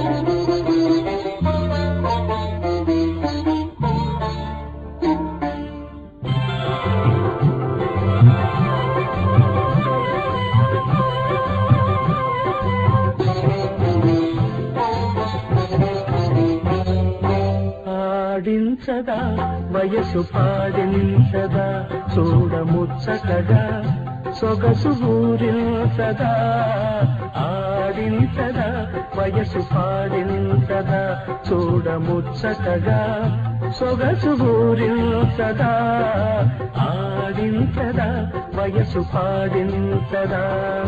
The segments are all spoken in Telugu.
ఆడించదా వయసు పాడించదా చూడముచ్చటగా సొగసు ఊరించదా ఆడించదా వయసు పాడించదా చూడముచ్చటగా సొగసు ఊరించదా ఆడించదా వయసు పాడించదా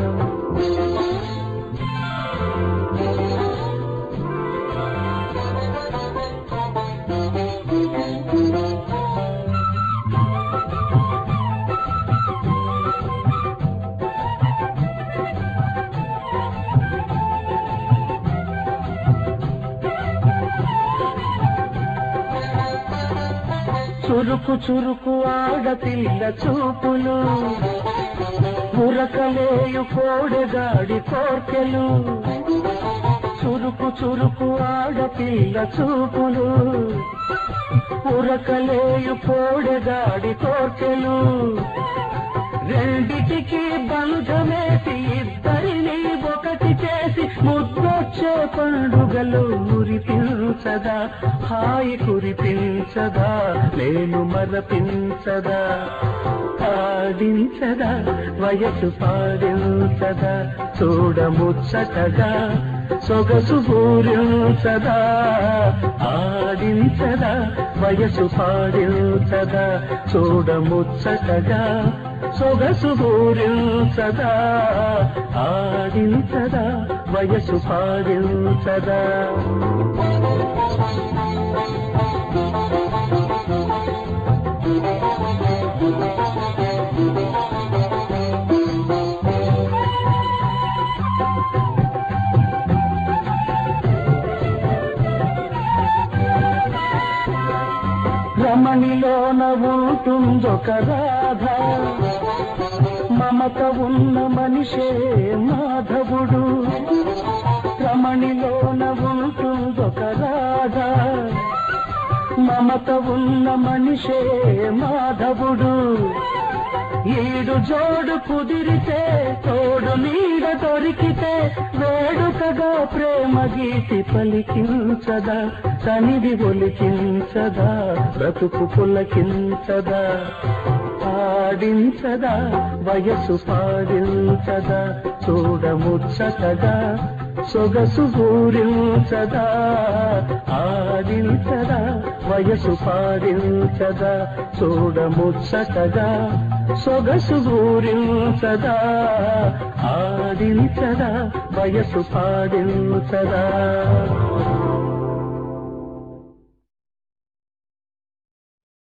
చురుకు చురుకు ఆడపిల్ల చూపులు ఉరకలేయు కోడెగాడి కోర్కెలు చురుకు చురుకు ఆడపిల్ల చూపులు ఉరకలేయు కోడెగాడి కోర్కెలు రెండిటికి బంధమేసి ఇద్దరిని ఒకటి చేసి ముద్దొచ్చే పండుగలు మురిపించదా హాయి కురిపించదా నేను మరపించదా ఆడించదా వయసు పాడించదా చూడముచ్చటగా సొగసు పూరించదా ఆడించదా వయసు పాడించదా చూడముచ్చటగా సొగసు పూరించదా ఆడించదా వయసు పాడించదా రమణిలోన ఉంటుందొక రాధ మమత ఉన్న మనిషే మాధవుడు రమణిలోన ఉంటుందొక రాధ మమత ఉన్న మనిషే మాధవుడు ఈడు జోడు కుదిరితే తోడు నీడ దొరికితే వేడుకగా ప్రేమ గీతి పలికించదా సనిధి ఒలికించదా బ్రతుకు పులకించదా ఆడించదా వయసు పాడించదా చూడముచ్చటగా సొగసు పూరించదా ఆడించదా వయసు పాడించదా చూడముచ్చటగా సొగసు పూరించదా ఆడించదా వయసు పాడించదా